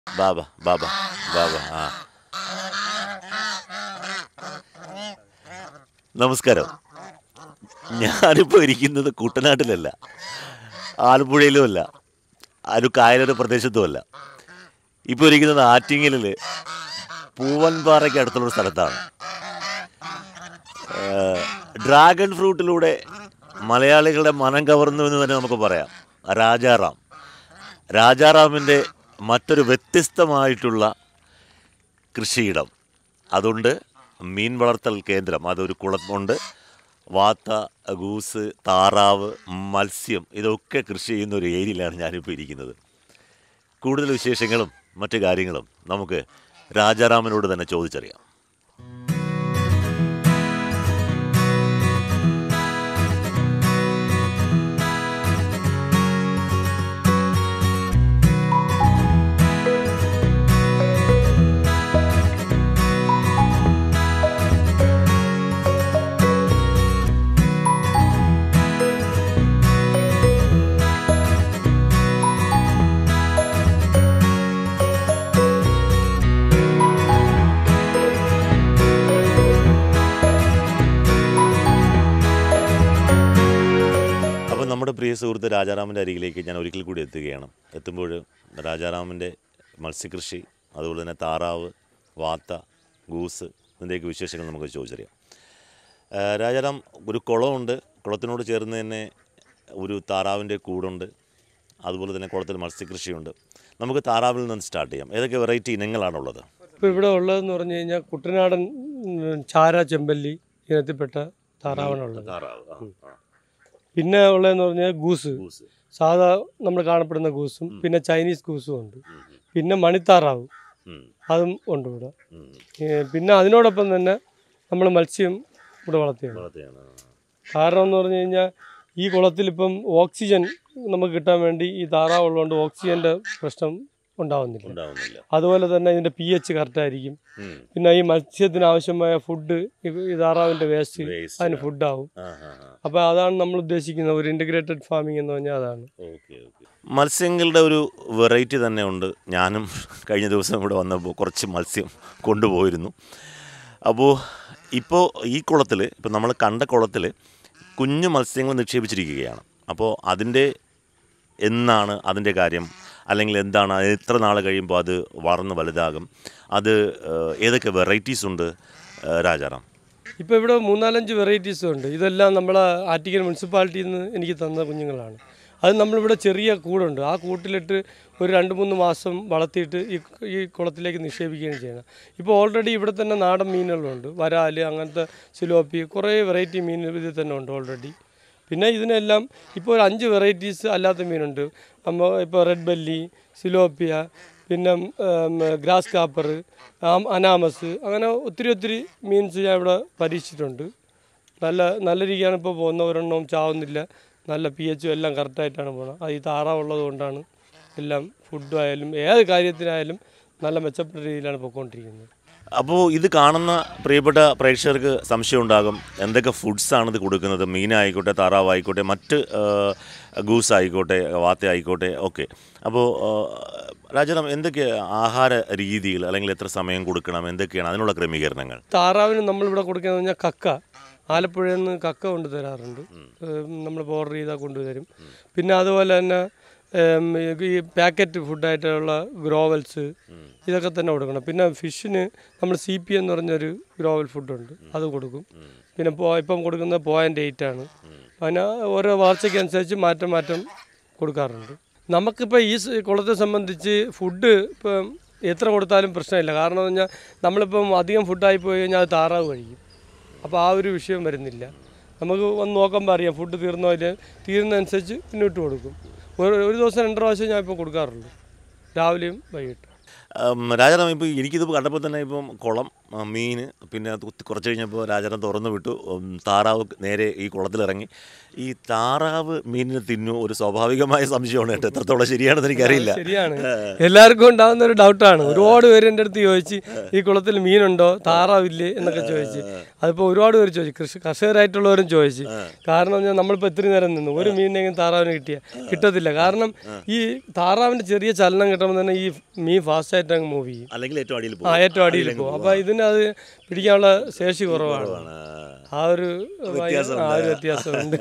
ബാബ ബാബ ബാബ ആ നമസ്കാരം ഞാനിപ്പോൾ ഇരിക്കുന്നത് കുട്ടനാട്ടിലല്ല ആലപ്പുഴയിലും അല്ല ഒരു കായലൊരു പ്രദേശത്തുമല്ല ഇപ്പോൾ ഇരിക്കുന്നത് ആറ്റിങ്ങലിൽ പൂവൻപാറയ്ക്ക് അടുത്തുള്ളൊരു സ്ഥലത്താണ് ഏഹ്, ഡ്രാഗൺ ഫ്രൂട്ടിലൂടെ മലയാളികളുടെ മനം കവർന്നു എന്ന് തന്നെ നമുക്ക് പറയാം രാജാറാം രാജാറാമിൻ്റെ മറ്റൊരു വ്യത്യസ്തമായിട്ടുള്ള കൃഷിയിടം അതുകൊണ്ട് മീൻ വളർത്തൽ കേന്ദ്രം അതൊരു കുളമുണ്ട് വാത്ത ഗൂസ് താറാവ് മത്സ്യം ഇതൊക്കെ കൃഷി ചെയ്യുന്ന ഒരു ഏരിയയിലാണ് ഞാനിപ്പോൾ ഇരിക്കുന്നത് കൂടുതൽ വിശേഷങ്ങളും മറ്റു കാര്യങ്ങളും നമുക്ക് രാജാറാമനോട് തന്നെ ചോദിച്ചറിയാം അപ്പോൾ നമ്മുടെ പ്രിയ സുഹൃത്ത് രാജാറാമിൻ്റെ അരികിലേക്ക് ഞാൻ ഒരിക്കൽ കൂടി എത്തുകയാണ് എത്തുമ്പോൾ രാജാറാമിൻ്റെ മത്സ്യകൃഷി അതുപോലെ തന്നെ താറാവ് വാത്ത ഗൂസ് ഇതിൻ്റെയൊക്കെ വിശേഷങ്ങൾ നമുക്ക് ചോദിച്ചറിയാം ആ, രാജാറാം ഒരു കുളമുണ്ട് കുളത്തിനോട് ചേർന്ന് തന്നെ ഒരു താറാവിൻ്റെ കൂടുണ്ട് അതുപോലെ തന്നെ കുളത്തിൽ മത്സ്യകൃഷിയുണ്ട് നമുക്ക് താറാവിൽ നിന്ന് സ്റ്റാർട്ട് ചെയ്യാം ഏതൊക്കെ വെറൈറ്റി ഇനങ്ങളാണുള്ളത് ഇപ്പോൾ ഇവിടെ ഉള്ളതെന്ന് പറഞ്ഞു കഴിഞ്ഞാൽ കുട്ടനാടൻ ഉം, ചാര ചെമ്പല്ലി ഇനത്തിൽപ്പെട്ട താറാവാണുള്ളത് താറാവ് ആ, ആ. പിന്നെ ഉള്ളതെന്ന് പറഞ്ഞാൽ ഗൂസ് ഗൂസ് സാധാ നമ്മൾ കാണപ്പെടുന്ന ഗൂസും പിന്നെ ചൈനീസ് ഗൂസും ഉണ്ട് പിന്നെ മണിത്താറാവ് ഉം, അതും ഉണ്ട് ഇവിടെ ഉം. ഏ, പിന്നെ അതിനോടൊപ്പം തന്നെ നമ്മൾ മത്സ്യം ഇവിടെ വളർത്തിയാണ് വളർത്തിയാണ് ആ. കാരണം എന്ന് പറഞ്ഞു കഴിഞ്ഞാൽ ഈ കുളത്തിൽ ഇപ്പം ഓക്സിജൻ നമുക്ക് കിട്ടാൻ വേണ്ടി ഈ താറാവ് ഉള്ളതുകൊണ്ട് ഓക്സിജൻ്റെ പ്രശ്നം ഉണ്ടാവുന്നില്ല ഉണ്ടാവുന്നില്ല അതുപോലെ തന്നെ ഇതിൻ്റെ പി എച്ച് കറക്റ്റായിരിക്കും ഉം. പിന്നെ ഈ മത്സ്യത്തിന് ആവശ്യമായ ഫുഡ് ഈ താറാവിൻ്റെ വേസ്റ്റ് Waste. അതിന് ഫുഡാവും ആ, ആ, ആ. അപ്പോൾ അതാണ് നമ്മൾ ഉദ്ദേശിക്കുന്ന ഒരു ഇൻ്റഗ്രേറ്റഡ് ഫാമിംഗ് എന്ന് പറഞ്ഞാൽ അതാണ് ഓക്കെ ഓക്കെ മത്സ്യങ്ങളുടെ ഒരു വെറൈറ്റി തന്നെ ഉണ്ട് ഞാനും കഴിഞ്ഞ ദിവസം ഇവിടെ വന്നപ്പോൾ കുറച്ച് മത്സ്യം കൊണ്ടുപോയിരുന്നു അപ്പോൾ ഇപ്പോൾ ഈ കുളത്തിൽ ഇപ്പോൾ നമ്മൾ കണ്ട കുളത്തിൽ കുഞ്ഞു മത്സ്യങ്ങൾ നിക്ഷേപിച്ചിരിക്കുകയാണ് അപ്പോൾ അതിൻ്റെ എന്നാണ് അതിൻ്റെ കാര്യം അല്ലെങ്കിൽ എന്താണ് അത് എത്ര നാൾ കഴിയുമ്പോൾ അത് വളർന്ന് വലുതാകും അത് ഏഹ്, ഏതൊക്കെ വെറൈറ്റീസ് ഉണ്ട് ഏഹ്, രാജാറാം ഇപ്പോൾ ഇവിടെ മൂന്നാലഞ്ച് വെറൈറ്റീസും ഉണ്ട് ഇതെല്ലാം നമ്മളെ ആറ്റിക്കൽ മുനിസിപ്പാലിറ്റിയിൽ നിന്ന് എനിക്ക് തന്ന കുഞ്ഞുങ്ങളാണ് അത് നമ്മളിവിടെ ചെറിയ കൂടുണ്ട് ആ കൂട്ടിലിട്ട് ഒരു രണ്ട് മൂന്ന് മാസം വളർത്തിയിട്ട് ഈ ഈ കുളത്തിലേക്ക് നിക്ഷേപിക്കുകയാണ് ചെയ്യണം ഇപ്പോൾ ഓൾറെഡി ഇവിടെ തന്നെ നാടൻ മീനുകളുണ്ട് വരാല് അങ്ങനത്തെ സിലോപ്പി കുറേ വെറൈറ്റി മീൻ ഇതിൽ തന്നെ ഉണ്ട് ഓൾറെഡി പിന്നെ ഇതിനെല്ലാം ഇപ്പോൾ ഒരു അഞ്ച് വെറൈറ്റീസ് അല്ലാത്ത മീനുണ്ട് നമ്മൾ ഇപ്പോൾ റെഡ് ബെല്ലി സിലോപ്പിയ പിന്നെ ഉം, ഗ്രാസ് കാപ്പർ ആം- അനാമസ് അങ്ങനെ ഒത്തിരി ഒത്തിരി മീൻസ് ഞാൻ ഇവിടെ പരീക്ഷിച്ചിട്ടുണ്ട് നല്ല നല്ല രീതിയാണ് ഇപ്പോൾ പോകുന്ന ഒരെണ്ണവും ചാവുന്നില്ല നല്ല പി എച്ചും എല്ലാം കറക്റ്റായിട്ടാണ് പോകുന്നത് അത് ഈ താറാവുള്ളത് കൊണ്ടാണ് എല്ലാം ഫുഡും ആയാലും ഏത് കാര്യത്തിനായാലും നല്ല മെച്ചപ്പെട്ട രീതിയിലാണ് പോയിക്കൊണ്ടിരിക്കുന്നത് അപ്പോൾ ഇത് കാണുന്ന പ്രിയപ്പെട്ട പ്രേക്ഷകർക്ക് സംശയം ഉണ്ടാകും എന്തൊക്കെ ഫുഡ്സാണ് ഇത് കൊടുക്കുന്നത് മീനായിക്കോട്ടെ താറാവായിക്കോട്ടെ മറ്റ് ഗൂസ് ആയിക്കോട്ടെ വാത്ത ആയിക്കോട്ടെ ഓക്കെ അപ്പോൾ രാജാറാം എന്തൊക്കെ ആഹാര രീതികൾ അല്ലെങ്കിൽ എത്ര സമയം കൊടുക്കണം എന്തൊക്കെയാണ് അതിനുള്ള ക്രമീകരണങ്ങൾ താറാവിന് നമ്മളിവിടെ കൊടുക്കുന്നത് പറഞ്ഞാൽ കക്ക ആലപ്പുഴയിൽ നിന്ന് കക്ക കൊണ്ട് തരാറുണ്ട് നമ്മൾ ഓർഡർ ചെയ്താൽ കൊണ്ടുതരും പിന്നെ അതുപോലെ തന്നെ ഏം, ഈ പാക്കറ്റ് ഫുഡായിട്ടുള്ള ഗ്രോവൽസ് ഇതൊക്കെ തന്നെ കൊടുക്കണം പിന്നെ ഫിഷിന് നമ്മൾ സി പി എന്ന് പറഞ്ഞൊരു ഗ്രോവൽ ഫുഡുണ്ട് അത് കൊടുക്കും പിന്നെ പോ ഇപ്പം കൊടുക്കുന്നത് പോയിൻ്റ് എയ്റ്റ് ആണ് അതിന് ഓരോ വളർച്ചയ്ക്ക് അനുസരിച്ച് മാറ്റം മാറ്റം കൊടുക്കാറുണ്ട് നമുക്കിപ്പോൾ ഈ സ് കുളത്തെ സംബന്ധിച്ച് ഫുഡ് ഇപ്പം എത്ര കൊടുത്താലും പ്രശ്നമില്ല കാരണം എന്ന് പറഞ്ഞാൽ നമ്മളിപ്പം അധികം ഫുഡായി പോയി കഴിഞ്ഞാൽ അത് താറാവ് കഴിക്കും അപ്പോൾ ആ ഒരു വിഷയം വരുന്നില്ല നമുക്ക് വന്ന് നോക്കുമ്പോൾ അറിയാം ഫുഡ് തീർന്നോ ഇല്ല തീരുന്നതനുസരിച്ച് പിന്നോട്ട് കൊടുക്കും ഒരു ഒരു ദിവസം രണ്ട് പ്രാവശ്യം ഞാൻ ഇപ്പോൾ കൊടുക്കാറുള്ളൂ രാവിലെയും വൈകിട്ട് രാജാറാം ഇപ്പോൾ എനിക്കിത് കണ്ടപ്പോൾ തന്നെ ഇപ്പം കുളം ആ, മീൻ പിന്നെ അത് കുത്തി- കുറച്ച് കഴിഞ്ഞപ്പോൾ രാജാറാം തുറന്നു വിട്ടു ഉം, താറാവ് നേരെ ഈ കുളത്തിലിറങ്ങി ഈ താറാവ് മീനിനെ തിന്നു ഒരു സ്വാഭാവികമായ സംശയമാണ് കേട്ടോ എത്രത്തോളം ശരിയാണെന്ന് എനിക്കറിയില്ല ശരിയാണ് എല്ലാവർക്കും ഉണ്ടാകുന്ന ഒരു ഡൗട്ടാണ് ഒരുപാട് പേര് എൻ്റെ അടുത്ത് ചോദിച്ച് ഈ കുളത്തിൽ മീനുണ്ടോ താറാവില്ലേ എന്നൊക്കെ ചോദിച്ച് അതിപ്പോൾ ഒരുപാട് പേര് ചോദിച്ചു കൃഷി കർഷകരായിട്ടുള്ളവരും ചോദിച്ചു കാരണം ഞാൻ നമ്മളിപ്പോൾ ഇത്രയും നേരം നിന്നു ഒരു മീനിനെങ്കിലും താറാവിന് കിട്ടിയ കിട്ടത്തില്ല കാരണം ഈ താറാവിൻ്റെ ചെറിയ ചലനം കിട്ടുമ്പോൾ തന്നെ ഈ മീൻ ഫാസ്റ്റ് ലാസ്റ്റായിട്ട് അങ്ങ് മൂവ് ചെയ്യും അല്ലെങ്കിൽ ഏറ്റവും അടിയിൽ ആ പോകും ഏറ്റവും അടിയിൽ പോകും അപ്പോൾ ഇതിന് അത് പിടിക്കാനുള്ള ശേഷി കുറവാണ് ആണ്. ആ ഒരു ആ ഒരു വ്യത്യാസമുണ്ട്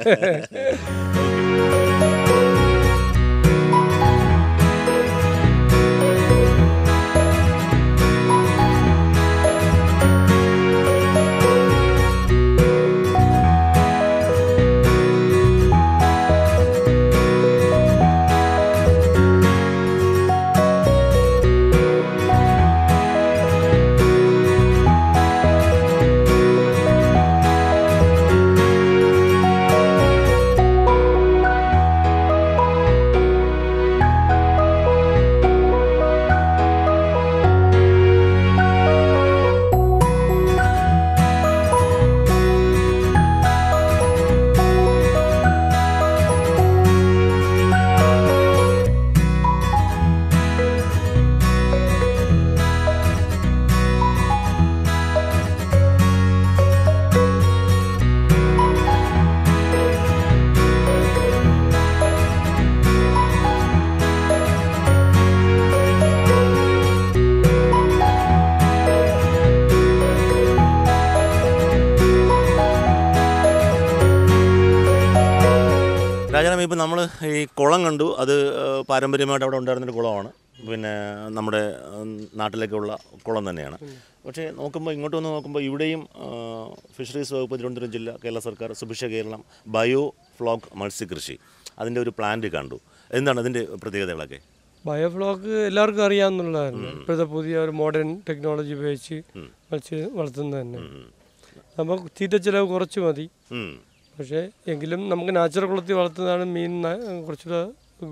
രാജാറാം ഇപ്പം നമ്മൾ ഈ കുളം കണ്ടു അത് ആ, പാരമ്പര്യമായിട്ട് അവിടെ ഉണ്ടായിരുന്നൊരു കുളമാണ് പിന്നെ നമ്മുടെ ഉം, നാട്ടിലേക്കുള്ള കുളം തന്നെയാണ് പക്ഷേ നോക്കുമ്പോൾ ഇങ്ങോട്ട് വന്ന് നോക്കുമ്പോൾ ഇവിടെയും ആ, ഫിഷറീസ് വകുപ്പ് തിരുവനന്തപുരം ജില്ല കേരള സർക്കാർ സുഭിക്ഷ കേരളം ബയോ ഫ്ലോക്ക് മത്സ്യകൃഷി അതിൻ്റെ ഒരു പ്ലാന്റ് കണ്ടു എന്താണ് അതിൻ്റെ പ്രത്യേകതകളൊക്കെ ബയോഫ്ലോക്ക് എല്ലാവർക്കും അറിയാവുന്നതാണ് ഇപ്പോഴത്തെ പുതിയ ഒരു മോഡേൺ ടെക്നോളജി ഉപയോഗിച്ച് മത്സ്യം വളർത്തുന്നത് തന്നെ നമുക്ക് തീറ്റ ചിലവ് കുറച്ച് മതി ഉം. പക്ഷേ എങ്കിലും നമുക്ക് നാച്ചുറൽ കുളത്തിൽ വളർത്തുന്നതാണ് മീൻ ന- കുറച്ചുകൂടെ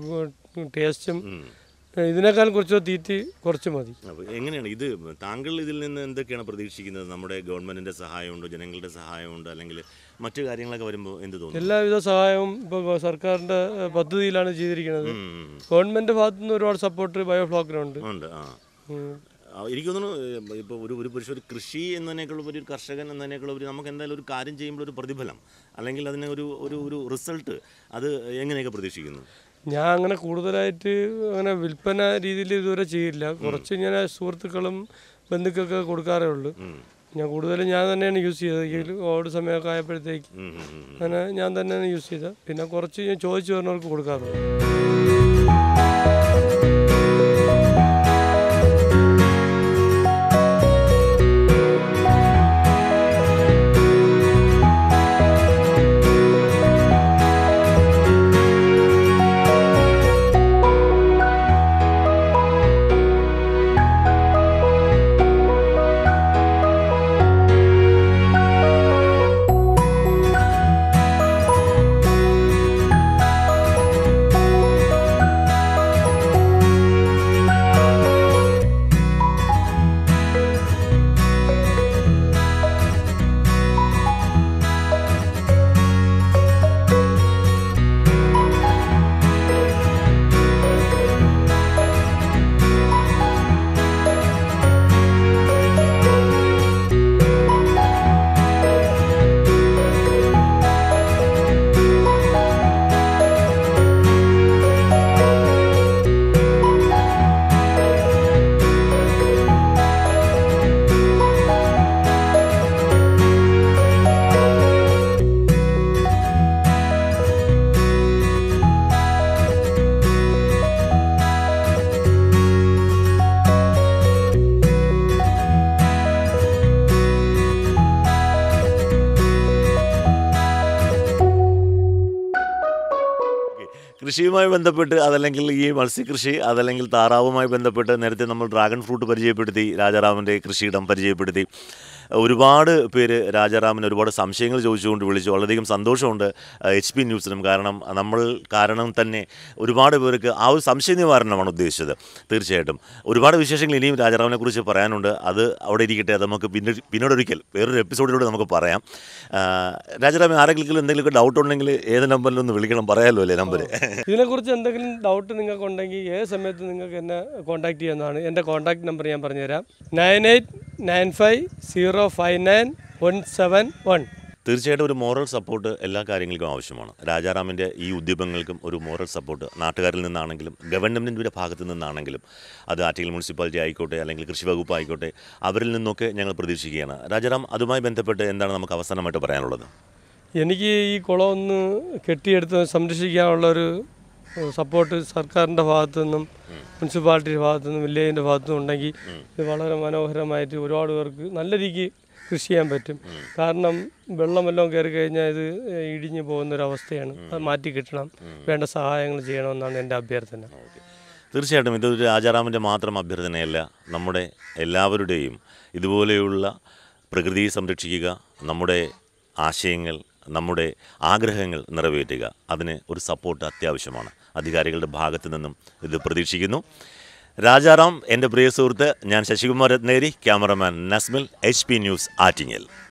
ടേസ്റ്റും ഉം. ഇതിനേക്കാൾ കുറച്ചുകൂടെ തീറ്റി കുറച്ച് മതി അപ്പോൾ എങ്ങനെയാണ് ഇത് താങ്കൾ ഇതിൽ നിന്ന് എന്തൊക്കെയാണ് പ്രതീക്ഷിക്കുന്നത് നമ്മുടെ ഗവൺമെൻറ്റിൻ്റെ സഹായമുണ്ടോ ജനങ്ങളുടെ സഹായമുണ്ടോ അല്ലെങ്കിൽ മറ്റു കാര്യങ്ങളൊക്കെ വരുമ്പോൾ എന്ത് തോന്നുന്നു എല്ലാവിധ സഹായവും ഇപ്പോൾ സർക്കാരിൻ്റെ ഏഹ്, പദ്ധതിയിലാണ് ചെയ്തിരിക്കുന്നത് ഉം, ഉം, ഉം. ഗവൺമെൻറ് ഭാഗത്തു നിന്ന് ഒരുപാട് സപ്പോർട്ട് ബയോഫ്ലോക്കിനുണ്ട് ഉണ്ട് ആ ഉം. ആ, എനിക്ക് തോന്നുന്നു ഇപ്പോൾ ഒരു ഒരു പുരുഷ ഒരു കൃഷി എന്നതിനേക്കാൾ ഉപരി ഒരു കർഷകൻ എന്നതിനേക്കാൾ ഉപരി നമുക്ക് എന്തായാലും ഒരു കാര്യം ചെയ്യുമ്പോൾ ഒരു പ്രതിഫലം അല്ലെങ്കിൽ അതിന് ഒരു ഒരു ഒരു റിസൾട്ട് അത് എങ്ങനെയൊക്കെ പ്രതീക്ഷിക്കുന്നു ഞാൻ അങ്ങനെ കൂടുതലായിട്ട് അങ്ങനെ വിൽപ്പന രീതിയിൽ ഇതുവരെ ചെയ്യില്ല കുറച്ച് ഞാൻ സുഹൃത്തുക്കളും ബന്ധുക്കൾക്ക് കൊടുക്കാറേ ഉള്ളൂ ഉം. ഞാൻ കൂടുതലും ഞാൻ തന്നെയാണ് യൂസ് ചെയ്തത് ഈ കോവിഡ് സമയമൊക്കെ ആയപ്പോഴത്തേക്ക് ഉം, ഉം, ഉം. അങ്ങനെ ഞാൻ തന്നെയാണ് യൂസ് ചെയ്തത് പിന്നെ കുറച്ച് ഞാൻ ചോദിച്ചു വരുന്നവർക്ക് കൊടുക്കാറുണ്ട് ഓക്കേ. കൃഷിയുമായി ബന്ധപ്പെട്ട് അതല്ലെങ്കിൽ ഈ മത്സ്യകൃഷി അതല്ലെങ്കിൽ താറാവുമായി ബന്ധപ്പെട്ട് നേരത്തെ നമ്മൾ ഡ്രാഗൺ ഫ്രൂട്ട് പരിചയപ്പെടുത്തി രാജാറാമിൻ്റെ കൃഷിയിടം പരിചയപ്പെടുത്തി ഒരുപാട് പേര് രാജാറാമിന് ഒരുപാട് സംശയങ്ങൾ ചോദിച്ചുകൊണ്ട് വിളിച്ചു വളരെയധികം സന്തോഷമുണ്ട് എച്ച് പി ന്യൂസിനും കാരണം നമ്മൾ കാരണം തന്നെ ഒരുപാട് പേർക്ക് ആ ഒരു സംശയ നിവാരണമാണ് ഉദ്ദേശിച്ചത് തീർച്ചയായിട്ടും ഒരുപാട് വിശേഷങ്ങൾ ഇനിയും രാജാറാമിനെ കുറിച്ച് പറയാനുണ്ട് അത് അവിടെ ഇരിക്കട്ടെ അത് നമുക്ക് പിന്നീട് പിന്നീടൊരിക്കൽ വേറൊരു എപ്പിസോഡിലൂടെ നമുക്ക് പറയാം ആ, രാജാറാമൻ ആരെങ്കിലും എന്തെങ്കിലുമൊക്കെ ഡൗട്ട് ഉണ്ടെങ്കിൽ ഏത് നമ്പറിൽ ഒന്ന് വിളിക്കണം പറയാമല്ലോ അല്ലേ നമ്പർ ഇതിനെക്കുറിച്ച് എന്തെങ്കിലും ഡൗട്ട് നിങ്ങൾക്ക് ഉണ്ടെങ്കിൽ ഏത് സമയത്ത് നിങ്ങൾക്ക് എന്നെ കോൺടാക്ട് ചെയ്യാവുന്നതാണ് എൻ്റെ കോൺടാക്ട് നമ്പർ ഞാൻ പറഞ്ഞുതരാം nine eight nine five zero five nine one seven one തീർച്ചയായിട്ടും ഒരു മോറൽ സപ്പോർട്ട് എല്ലാ കാര്യങ്ങൾക്കും ആവശ്യമാണ് രാജാറാമിൻ്റെ ഈ ഉദ്യമങ്ങൾക്കും ഒരു മോറൽ സപ്പോർട്ട് നാട്ടുകാരിൽ നിന്നാണെങ്കിലും ഗവൺമെൻറ്റിൻ്റെ ഭാഗത്തു നിന്നാണെങ്കിലും അത് ആറ്റിങ്ങൽ മുനിസിപ്പാലിറ്റി ആയിക്കോട്ടെ അല്ലെങ്കിൽ കൃഷി വകുപ്പ് ആയിക്കോട്ടെ അവരിൽ നിന്നൊക്കെ ഞങ്ങൾ പ്രതീക്ഷിക്കുകയാണ് രാജാറാം അതുമായി ബന്ധപ്പെട്ട് എന്താണ് നമുക്ക് അവസാനമായിട്ട് പറയാനുള്ളത് എനിക്ക് ഈ കുളം ഒന്ന് കെട്ടിയെടുത്ത് സംരക്ഷിക്കാനുള്ള ഒരു സപ്പോർട്ട് സർക്കാരിൻ്റെ ഭാഗത്തു നിന്നും മുനിസിപ്പാലിറ്റിയുടെ ഭാഗത്തു നിന്നും വില്ലേജിൻ്റെ ഭാഗത്തു നിന്നും ഉണ്ടെങ്കിൽ ഇത് വളരെ മനോഹരമായിട്ട് ഒരുപാട് പേർക്ക് നല്ല രീതിക്ക് കൃഷി ചെയ്യാൻ പറ്റും കാരണം വെള്ളമെല്ലാം കയറി കഴിഞ്ഞാൽ ഇത് ഇടിഞ്ഞു പോകുന്ന ഒരു അവസ്ഥയാണ് അത് മാറ്റി കിട്ടണം വേണ്ട സഹായങ്ങൾ ചെയ്യണമെന്നാണ് എൻ്റെ അഭ്യർത്ഥന തീർച്ചയായിട്ടും ഇതൊരു രാജാറാമിൻ്റെ മാത്രം അഭ്യർത്ഥനയല്ല നമ്മുടെ എല്ലാവരുടെയും ഇതുപോലെയുള്ള പ്രകൃതിയെ സംരക്ഷിക്കുക നമ്മുടെ ആശയങ്ങൾ നമ്മുടെ ആഗ്രഹങ്ങൾ നിറവേറ്റുക അതിന് ഒരു സപ്പോർട്ട് അത്യാവശ്യമാണ് അധികാരികളുടെ ഭാഗത്തു നിന്നും ഇത് പ്രതീക്ഷിക്കുന്നു രാജാറാം എൻ്റെ പ്രിയ സുഹൃത്ത് ഞാൻ ശശികുമാർ രത്നേരി ക്യാമറമാൻ നസ്മിൽ എച്ച് പി ന്യൂസ് ആറ്റിങ്ങൽ